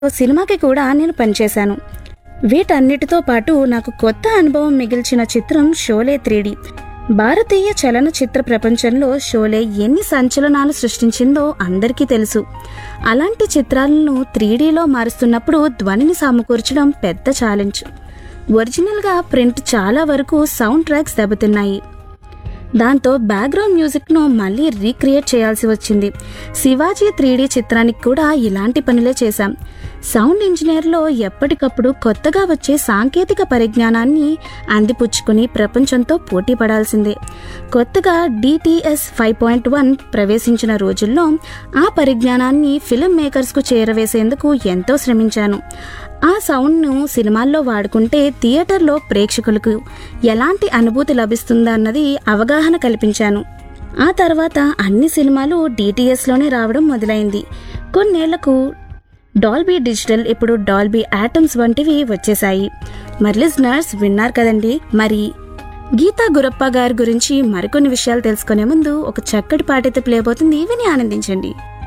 సినిమాకి కూడా నేను పనిచేశాను వీటన్నిటితో పాటు నాకు కొత్త అనుభవం మిగిల్చిన చిత్రం షోలే త్రీడీ భారతీయ చలనచిత్ర ప్రపంచంలో షోలే ఎన్ని సంచలనాలు సృష్టించిందో అందరికీ తెలుసు అలాంటి చిత్రాలను త్రీడీలో మారుస్తున్నప్పుడు ధ్వనిని సమకూర్చడం పెద్ద ఛాలెంజ్ ఒరిజినల్గా ప్రింట్ చాలా వరకు సౌండ్ ట్రాక్స్ దెబ్బతిన్నాయి దాంతో బ్యాక్గ్రౌండ్ మ్యూజిక్ను మళ్ళీ రీక్రియేట్ చేయాల్సి వచ్చింది శివాజీ త్రీడీ చిత్రానికి కూడా ఇలాంటి పనులే చేశాం సౌండ్ ఇంజనీర్లో ఎప్పటికప్పుడు కొత్తగా వచ్చే సాంకేతిక పరిజ్ఞానాన్ని అందిపుచ్చుకుని ప్రపంచంతో పోటీ పడాల్సిందే కొత్తగా డిటిఎస్ ఫైవ్ పాయింట్ వన్ ప్రవేశించిన రోజుల్లో ఆ పరిజ్ఞానాన్ని ఫిల్మ్ మేకర్స్కు చేరవేసేందుకు ఎంతో శ్రమించాను ఆ సౌండ్ను సినిమాల్లో వాడుకుంటే థియేటర్లో ప్రేక్షకులకు ఎలాంటి అనుభూతి లభిస్తుందా అన్నది అవగాహన కల్పించాను ఆ తర్వాత అన్ని సినిమాలు డిటిఎస్లోనే రావడం మొదలైంది కొన్నేళ్లకు డాల్బీ డిజిటల్ ఇప్పుడు డాల్బీ ఆటమ్స్ వంటివి వచ్చేసాయి మరి లిజనర్స్ విన్నారు కదండి మరి గీతా గురప్ప గారి గురించి మరికొన్ని విషయాలు తెలుసుకునే ముందు ఒక చక్కటి పాటైతే ప్లే అవుతుంది విని ఆనందించండి